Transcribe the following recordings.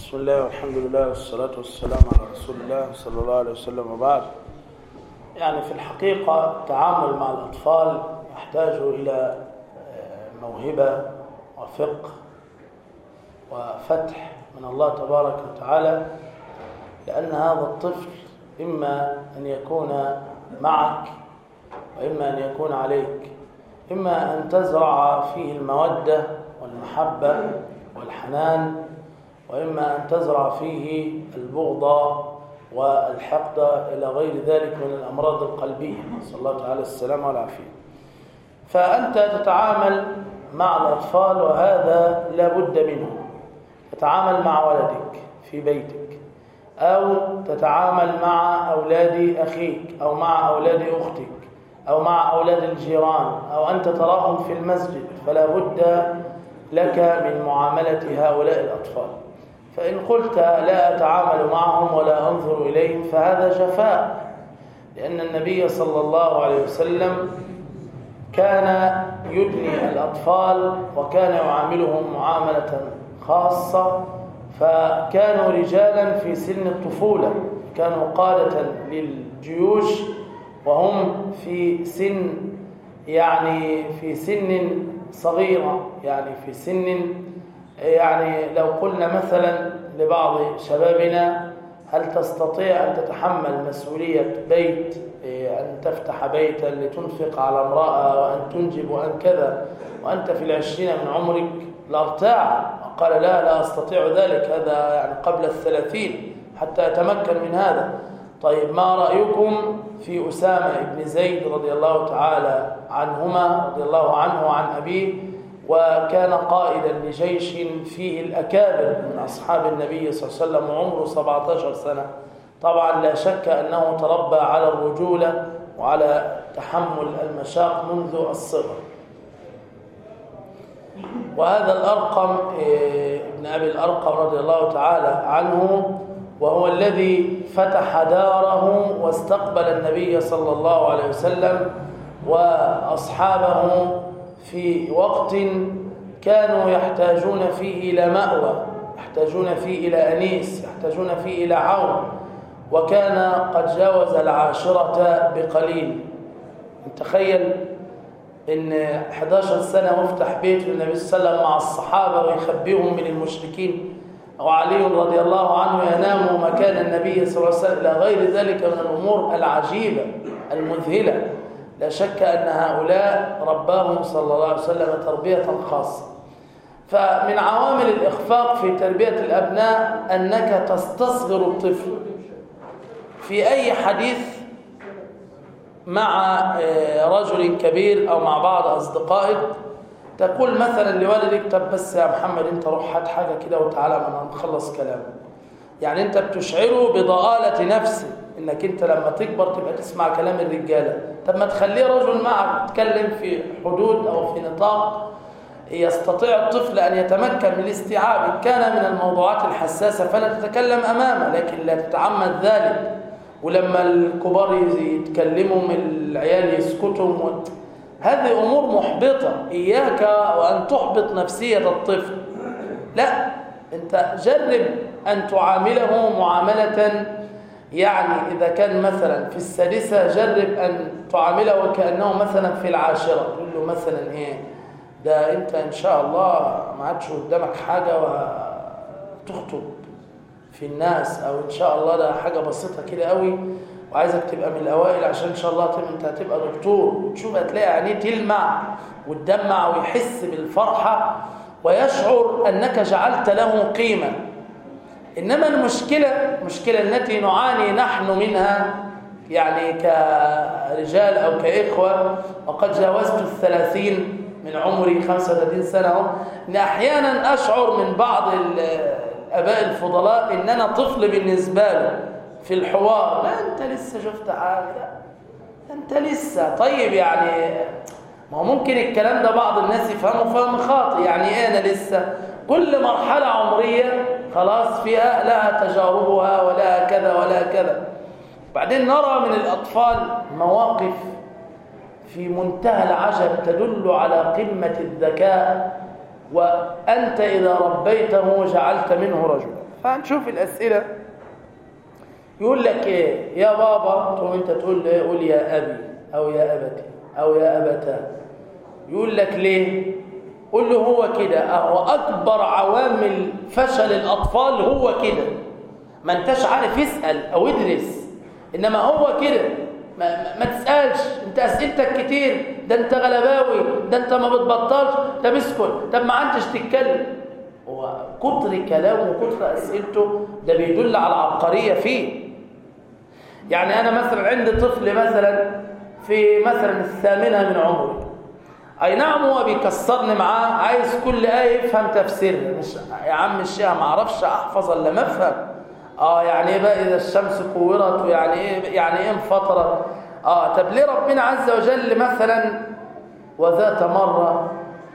بسم الله والحمد لله والصلاة والسلام على رسول الله صلى الله عليه وسلم وبعد يعني في الحقيقة التعامل مع الأطفال يحتاج إلى موهبة وفقه وفتح من الله تبارك وتعالى لأن هذا الطفل إما أن يكون معك وإما أن يكون عليك إما أن تزرع فيه المودة والمحبة والحنان وإما أن تزرع فيه البغضة والحقد إلى غير ذلك من الأمراض القلبية نسأل الله تعالى السلامة والعافية فأنت تتعامل مع الأطفال وهذا لا بد منه تتعامل مع ولدك في بيتك أو تتعامل مع أولاد أخيك أو مع أولاد أختك أو مع أولاد الجيران أو أنت تراهم في المسجد فلا بد لك من معاملة هؤلاء الأطفال فإن قلت لا أتعامل معهم ولا أنظر إليهم فهذا جفاء لأن النبي صلى الله عليه وسلم كان يدني الأطفال وكان يعاملهم معاملة خاصة فكانوا رجالا في سن الطفولة كانوا قادة للجيوش وهم في سن يعني في سن صغيرة يعني في سن يعني لو قلنا مثلا لبعض شبابنا هل تستطيع أن تتحمل مسؤولية بيت أن تفتح بيتا لتنفق على امرأة وأن تنجب وأن كذا وأنت في العشرين من عمرك لارتاع قال لا لا أستطيع ذلك هذا يعني قبل الثلاثين حتى أتمكن من هذا طيب ما رأيكم في أسامة بن زيد رضي الله تعالى عنهما رضي الله عنه وعن أبيه وكان قائدا لجيش فيه الأكابر من أصحاب النبي صلى الله عليه وسلم وعمره 17 سنة طبعا لا شك أنه تربى على الرجولة وعلى تحمل المشاق منذ الصغر وهذا الأرقم ابن أبي الأرقم رضي الله تعالى عنه وهو الذي فتح داره واستقبل النبي صلى الله عليه وسلم وأصحابه في وقت كانوا يحتاجون فيه إلى مأوى يحتاجون فيه إلى أنيس يحتاجون فيه إلى عون وكان قد جاوز العاشرة بقليل تخيل ان 11 سنة مفتح بيت للنبي صلى الله عليه وسلم مع الصحابة ويخبيهم من المشركين وعلي رضي الله عنه ينام مكان النبي صلى الله عليه وسلم إلى غير ذلك من الأمور العجيبة المذهلة لا شك أن هؤلاء رباهم صلى الله عليه وسلم تربية خاصة فمن عوامل الإخفاق في تربية الأبناء أنك تستصغر الطفل في أي حديث مع رجل كبير أو مع بعض أصدقائك تقول مثلا لوالدك طب بس يا محمد انت روح هات حاجة كده وتعالى ما نخلص كلام يعني انت بتشعره بضآلة نفسه انك انت لما تكبر تبقى تسمع كلام الرجالة طب ما تخليه رجل معك تتكلم في حدود او في نطاق يستطيع الطفل ان يتمكن من الاستيعاب ان كان من الموضوعات الحساسة فلا تتكلم امامه لكن لا تتعمد ذلك ولما الكبار يتكلموا العيال يسكتوا و... هذه أمور محبطة إياك وأن تحبط نفسية الطفل لا أنت جرب أن تعامله معاملة يعني إذا كان مثلا في السادسة جرب أن تعامله وكأنه مثلا في العاشرة تقول له مثلا إيه ده أنت إن شاء الله ما عادش قدامك حاجة وتخطب في الناس أو إن شاء الله ده حاجة بسيطة كده قوي وعايزك تبقى من الأوائل عشان إن شاء الله انت هتبقى دكتور وتشوف هتلاقي عينيه تلمع وتدمع ويحس بالفرحة ويشعر أنك جعلت له قيمة إنما المشكلة مشكلة التي نعاني نحن منها يعني كرجال أو كإخوة وقد جاوزت الثلاثين من عمري 35 سنة إن أحيانا أشعر من بعض الأباء الفضلاء إن أنا طفل بالنسبة له في الحوار لا انت لسه شفت حاجه انت لسه طيب يعني ما هو ممكن الكلام ده بعض الناس يفهموا فهم خاطئ يعني ايه انا لسه كل مرحله عمريه خلاص فيها لها تجاربها ولا كذا ولا كذا بعدين نرى من الاطفال مواقف في منتهى العجب تدل على قمه الذكاء وأنت إذا ربيته جعلت منه رجلا فهنشوف الأسئلة يقول لك إيه يا بابا تقوم أنت تقول له قول يا أبي أو يا أبتي أو يا أبتا يقول لك ليه قول له هو كده أهو أكبر عوامل فشل الأطفال هو كده ما انتش عارف يسأل أو يدرس إنما هو كده ما, ما تسألش انت أسئلتك كتير ده انت غلباوي ده انت ما بتبطلش طب اسكت طب ما عندش تتكلم هو كتر كلامه وكتر أسئلته ده بيدل على عبقرية فيه يعني أنا مثلا عندي طفل مثلا في مثلا الثامنة من عمري أي نعم هو بيكسرني معاه عايز كل آية يفهم تفسيرها مش يا عم الشيخ ما أعرفش أحفظ إلا ما أفهم اه يعني ايه بقى اذا الشمس كورت ويعني ايه يعني ايه انفطرت اه طب ليه ربنا عز وجل مثلا وذات مره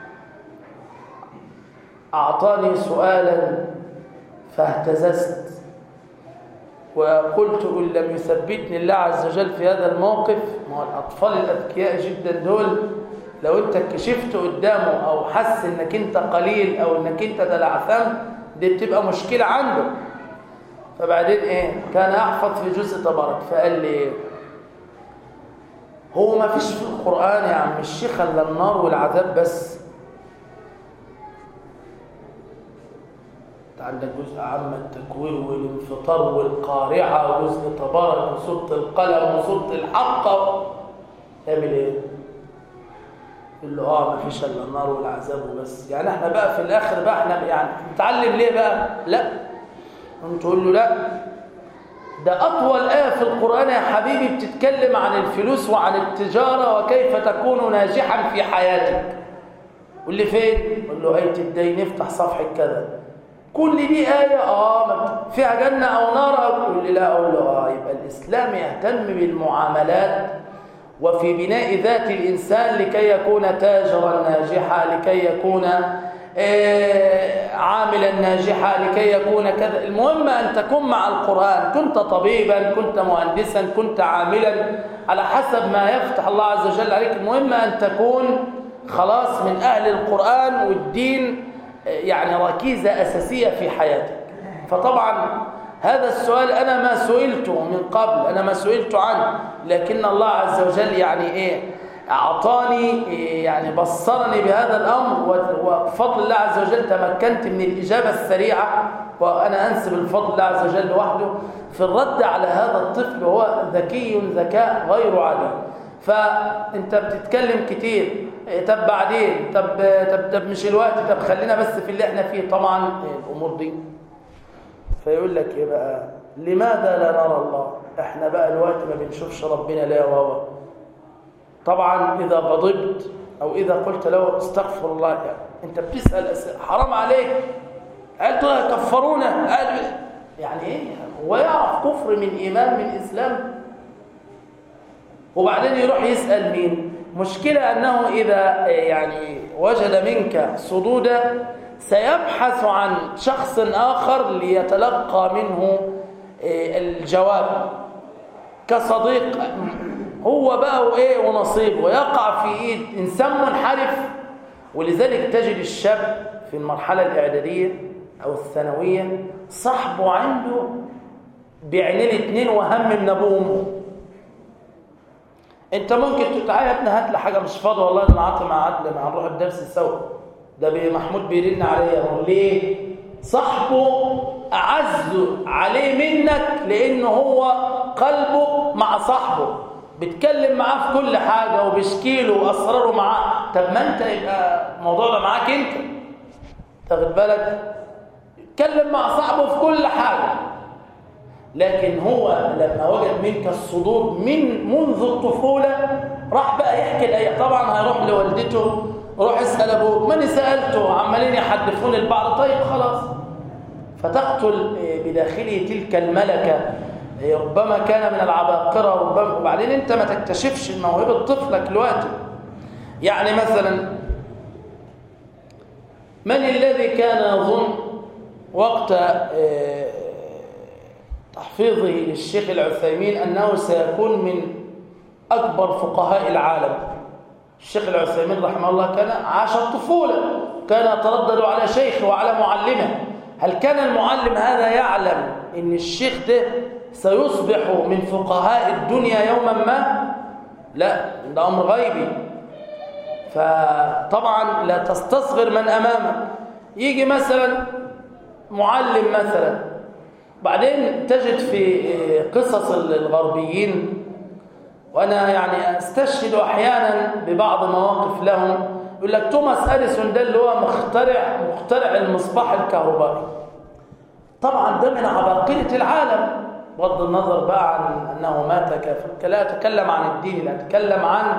اعطاني سؤالا فاهتززت وقلت ان لم يثبتني الله عز وجل في هذا الموقف ما هو الاطفال الاذكياء جدا دول لو انت كشفت قدامه او حس انك انت قليل او انك انت تلعثم دي بتبقى مشكله عنده فبعدين ايه كان احفظ في جزء تبارك فقال لي ايه هو ما فيش في القرآن يا عم الشيخ الا النار والعذاب بس انت عندك جزء عام التكوير والانفطار والقارعة وجزء تبارك وسورة القلم وسورة الحقة يعمل ايه يقول له اه ما فيش الا النار والعذاب وبس يعني احنا بقى في الاخر بقى احنا يعني نتعلم ليه بقى لا تقول له لا ده أطول آية في القرآن يا حبيبي بتتكلم عن الفلوس وعن التجارة وكيف تكون ناجحا في حياتك قول لي فين؟ قول له آية الدين افتح صفحة كذا كل دي آية آه فيها جنة أو نار أقول لي لا أقول له آه يبقى الإسلام يهتم بالمعاملات وفي بناء ذات الإنسان لكي يكون تاجرا ناجحا لكي يكون عاملا ناجحا لكي يكون كذا المهم أن تكون مع القرآن كنت طبيبا كنت مهندسا كنت عاملا على حسب ما يفتح الله عز وجل عليك المهم أن تكون خلاص من أهل القرآن والدين يعني ركيزة أساسية في حياتك فطبعا هذا السؤال أنا ما سئلته من قبل أنا ما سئلت عنه لكن الله عز وجل يعني إيه أعطاني يعني بصرني بهذا الأمر وبفضل الله عز وجل تمكنت من الإجابة السريعة وأنا أنسب الفضل الله عز وجل وحده في الرد على هذا الطفل وهو ذكي ذكاء غير عادي فأنت بتتكلم كتير طب بعدين طب, طب, طب مش الوقت طب خلينا بس في اللي احنا فيه طبعا الأمور دي فيقول لك ايه بقى لماذا لا نرى الله احنا بقى الوقت ما بنشوفش ربنا ليه يا بابا طبعا إذا غضبت أو إذا قلت له استغفر الله يعني أنت بتسأل أسئلة حرام عليك قالت له كفرونا قال يعني إيه هو يعرف كفر من إيمان من إسلام وبعدين يروح يسأل مين مشكلة أنه إذا يعني وجد منك صدودا سيبحث عن شخص آخر ليتلقى منه الجواب كصديق هو بقى وايه ونصيبه ويقع في ايد انسان منحرف ولذلك تجد الشاب في المرحله الاعداديه او الثانويه صاحبه عنده بعينين الاثنين وهم من ابوه وامه انت ممكن تقول تعالى يا ابني هات لي حاجه مش فاضي والله انا قعدت مع عدل ما هنروح الدرس سوا ده محمود بيرن عليا ليه صاحبه اعز عليه منك لانه هو قلبه مع صاحبه بيتكلم معاه في كل حاجة وبيشكي له وأسراره معاه طب ما أنت يبقى الموضوع ده معاك أنت تاخد بالك اتكلم مع صاحبه في كل حاجة لكن هو لما وجد منك الصدور من منذ الطفولة راح بقى يحكي الآية طبعا هيروح لوالدته روح اسأل أبوه من سألته عمالين يحدثون البعض طيب خلاص فتقتل بداخله تلك الملكة ربما كان من العباقرة ربما وبعدين انت ما تكتشفش موهبة طفلك دلوقتي يعني مثلا من الذي كان يظن وقت تحفيظه للشيخ العثيمين أنه سيكون من أكبر فقهاء العالم الشيخ العثيمين رحمه الله كان عاش الطفولة كان يتردد على شيخه وعلى معلمه هل كان المعلم هذا يعلم ان الشيخ ده سيصبح من فقهاء الدنيا يوما ما لا ده امر غيبي فطبعا لا تستصغر من امامك يجي مثلا معلم مثلا بعدين تجد في قصص الغربيين وانا يعني استشهد احيانا ببعض مواقف لهم يقول لك توماس اديسون ده اللي هو مخترع مخترع المصباح الكهربائي طبعا ده من عباقرة العالم بغض النظر بقى عن انه مات كافر لا اتكلم عن الدين لا اتكلم عن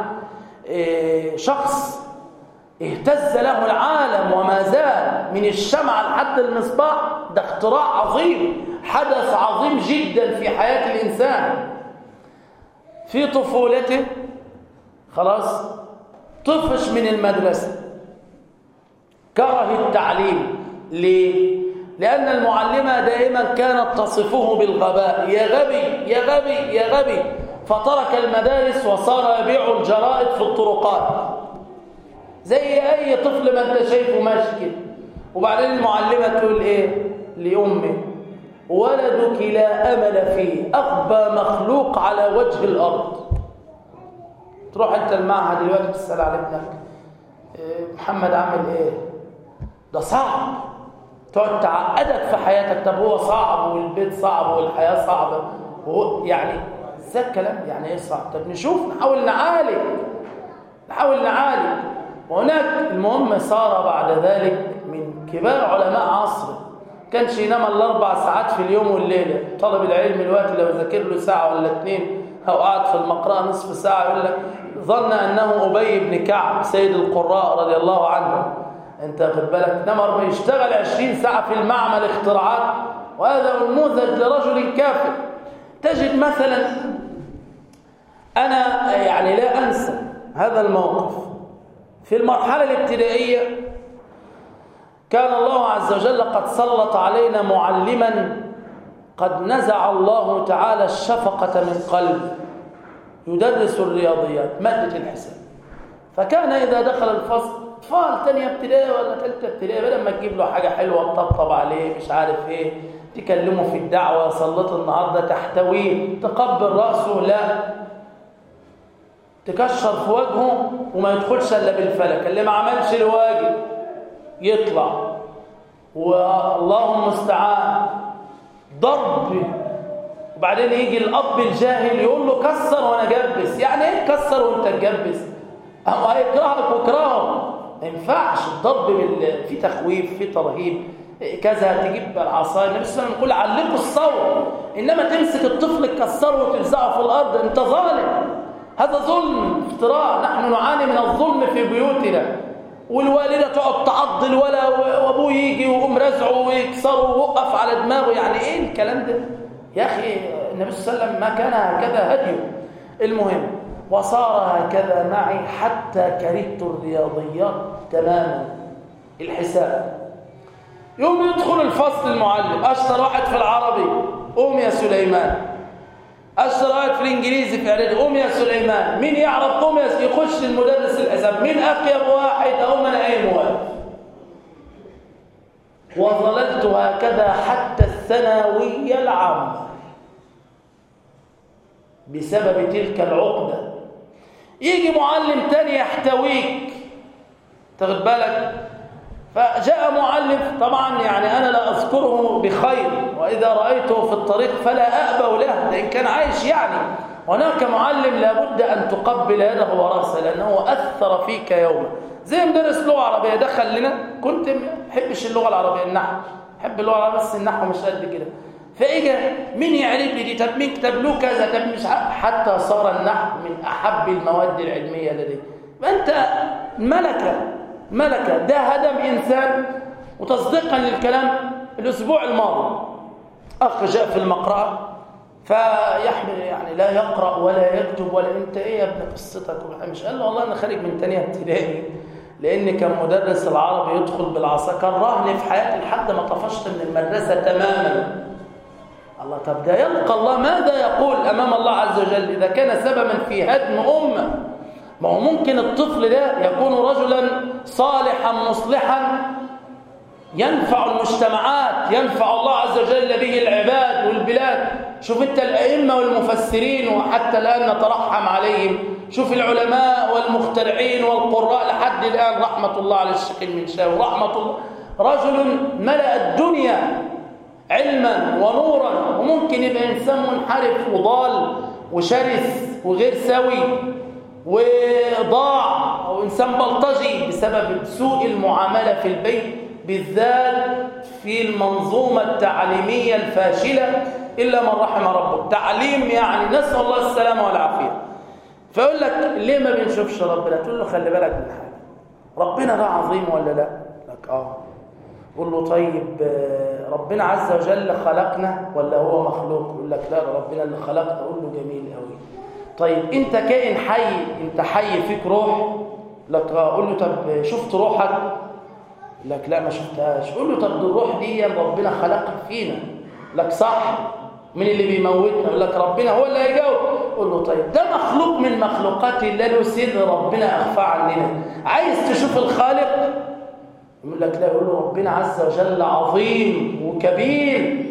شخص اهتز له العالم وما زال من الشمعة لحد المصباح ده اختراع عظيم حدث عظيم جدا في حياة الإنسان في طفولته خلاص طفش من المدرسة كره التعليم ليه؟ لأن المعلمة دائما كانت تصفه بالغباء يا غبي يا غبي يا غبي فترك المدارس وصار يبيع الجرائد في الطرقات زي أي طفل ما أنت شايفه ماشي كده وبعدين المعلمة تقول إيه لأمه ولدك لا أمل فيه أغبى مخلوق على وجه الأرض تروح أنت المعهد دلوقتي تسأل على ابنك إيه محمد عامل إيه ده صعب تقعد تعقدك في حياتك طب هو صعب والبيت صعب والحياة صعبة وهو يعني ازاي الكلام يعني ايه صعب طب نشوف نحاول نعالج نحاول نعالج وهناك المهم صار بعد ذلك من كبار علماء عصره كانش ينام الا اربع ساعات في اليوم والليله طالب العلم الوقت لو ذاكر له ساعه ولا اثنين او قعد في المقرأة نصف ساعه يقول لك ظن انه ابي بن كعب سيد القراء رضي الله عنه انت خد بالك نمر يشتغل 20 ساعه في المعمل اختراعات وهذا نموذج لرجل كافر تجد مثلا انا يعني لا انسى هذا الموقف في المرحله الابتدائيه كان الله عز وجل قد سلط علينا معلما قد نزع الله تعالى الشفقه من قلبه يدرس الرياضيات ماده الحساب فكان اذا دخل الفصل اطفال ثانيه ابتدائي ولا ثالثه ابتدائي بدل ما تجيب له حاجه حلوه تطبطب عليه مش عارف ايه تكلمه في الدعوه صلت النهارده تحتويه تقبل راسه لا تكشر في وجهه وما يدخلش الا بالفلك اللي ما عملش الواجب يطلع والله المستعان ضرب وبعدين يجي الاب الجاهل يقول له كسر وانا جبس يعني ايه كسر وانت تجبس هو هيكرهك واكرهه ما ينفعش الضرب بال... في تخويف في ترهيب كذا تجيب العصايه النبي صلى الله عليه وسلم يقول علقوا الصوت انما تمسك الطفل تكسره وتلزقه في الارض انت ظالم هذا ظلم افتراء نحن نعاني من الظلم في بيوتنا والوالده تقعد تعض الولا وابوه يجي ويقوم رزعه ويكسره ويوقف على دماغه يعني ايه الكلام ده يا اخي النبي صلى الله عليه وسلم ما كان هكذا هديه المهم وصار هكذا معي حتى كرهت الرياضيات تماما الحساب يوم يدخل الفصل المعلم اشطر واحد في العربي قوم يا سليمان اشطر واحد في الانجليزي في اعدادي قوم يا سليمان مين يعرف قوم يخش المدرس الحساب مين اقيم واحد اقوم انا قايم واقف وظللت هكذا حتى الثانويه العامه بسبب تلك العقده يجي معلم تاني يحتويك تاخد بالك فجاء معلم طبعا يعني أنا لا أذكره بخير وإذا رأيته في الطريق فلا أأبى له لأن كان عايش يعني هناك معلم لابد أن تقبل يده ورأسه لأنه أثر فيك يوما زي مدرس لغة عربية دخل لنا كنت ما بحبش اللغة العربية النحو بحب اللغة العربية بس النحو مش قد كده فاجا مين يعرف لي دي طب مين كتب له كذا طب مش حتى صار النحو من احب المواد العلميه لدي فانت ملكه ملكه ده هدم انسان وتصديقا للكلام الاسبوع الماضي اخ جاء في المقرأة فيحمل يعني لا يقرأ ولا يكتب ولا انت ايه يا ابن قصتك مش قال له والله انا خارج من ثانيه ابتدائي لان كان مدرس العربي يدخل بالعصا كرهني في حياتي لحد ما طفشت من المدرسه تماما الله طب ده يلقى الله ماذا يقول أمام الله عز وجل إذا كان سببا في هدم أمة ما هو ممكن الطفل ده يكون رجلا صالحا مصلحا ينفع المجتمعات ينفع الله عز وجل به العباد والبلاد شوف انت الأئمة والمفسرين وحتى الآن نترحم عليهم شوف العلماء والمخترعين والقراء لحد الآن رحمة الله على الشيخ المنشاوي رحمة الله رجل ملأ الدنيا علما ونورا وممكن يبقى إنسان منحرف وضال وشرس وغير سوي وضاع أو إنسان بلطجي بسبب سوء المعاملة في البيت بالذات في المنظومة التعليمية الفاشلة إلا من رحم ربه تعليم يعني نسأل الله السلامة والعافية فيقول لك ليه ما بنشوفش ربنا تقول له خلي بالك من حاجة ربنا ده عظيم ولا لا لك آه قول له طيب ربنا عز وجل خلقنا ولا هو مخلوق يقول لك لا ربنا اللي خلقنا قول له جميل قوي طيب انت كائن حي انت حي فيك روح لك قول له طب شفت روحك لك لا ما شفتهاش قول له طب الروح دي ربنا خلقها فينا لك صح من اللي بيموتنا يقول لك ربنا هو اللي هيجاوب قول له طيب ده مخلوق من مخلوقات الله له سر ربنا اخفى عننا عايز تشوف الخالق يقول لك لا يقول له ربنا عز وجل عظيم وكبير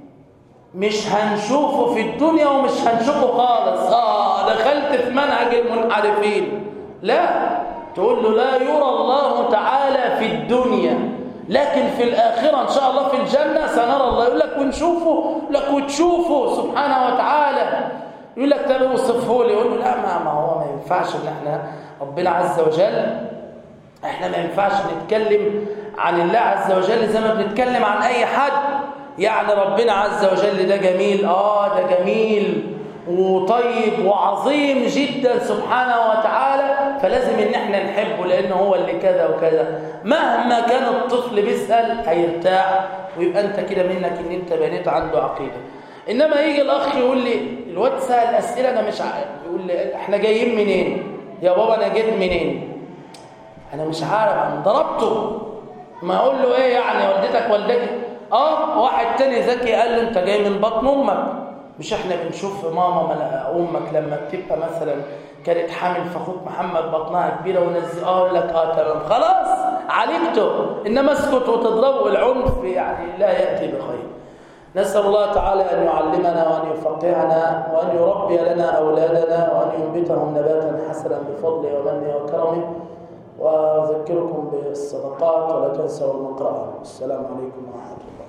مش هنشوفه في الدنيا ومش هنشوفه خالص اه دخلت في منهج المنحرفين لا تقول له لا يرى الله تعالى في الدنيا لكن في الآخرة إن شاء الله في الجنة سنرى الله يقول لك ونشوفه لك وتشوفه سبحانه وتعالى يقول لك طب اوصفه لي يقول له لا ما, ما هو ما ينفعش ان احنا ربنا عز وجل احنا ما ينفعش نتكلم عن الله عز وجل زي ما بنتكلم عن اي حد يعني ربنا عز وجل ده جميل اه ده جميل وطيب وعظيم جدا سبحانه وتعالى فلازم ان احنا نحبه لانه هو اللي كذا وكذا مهما كان الطفل بيسال هيرتاح ويبقى انت كده منك ان انت بنيت عنده عقيده انما يجي الاخ يقول لي الواد سال اسئله انا مش عارف يقول لي احنا جايين منين يا بابا انا جيت منين انا مش عارف انا ضربته ما اقول له ايه يعني والدتك والدتك اه واحد تاني ذكي قال له انت جاي من بطن امك مش احنا بنشوف ماما ملا امك لما بتبقى مثلا كانت حامل فاخوك محمد بطنها كبيره ونزل اه اقول لك اه تمام خلاص عالجته انما اسكت وتضربه العنف يعني لا ياتي بخير نسال الله تعالى ان يعلمنا وان يفقهنا وان يربي لنا اولادنا وان ينبتهم نباتا حسنا بفضله ومنه وكرمه واذكركم بالصدقات ولا تنسوا المقرأة السلام عليكم ورحمه الله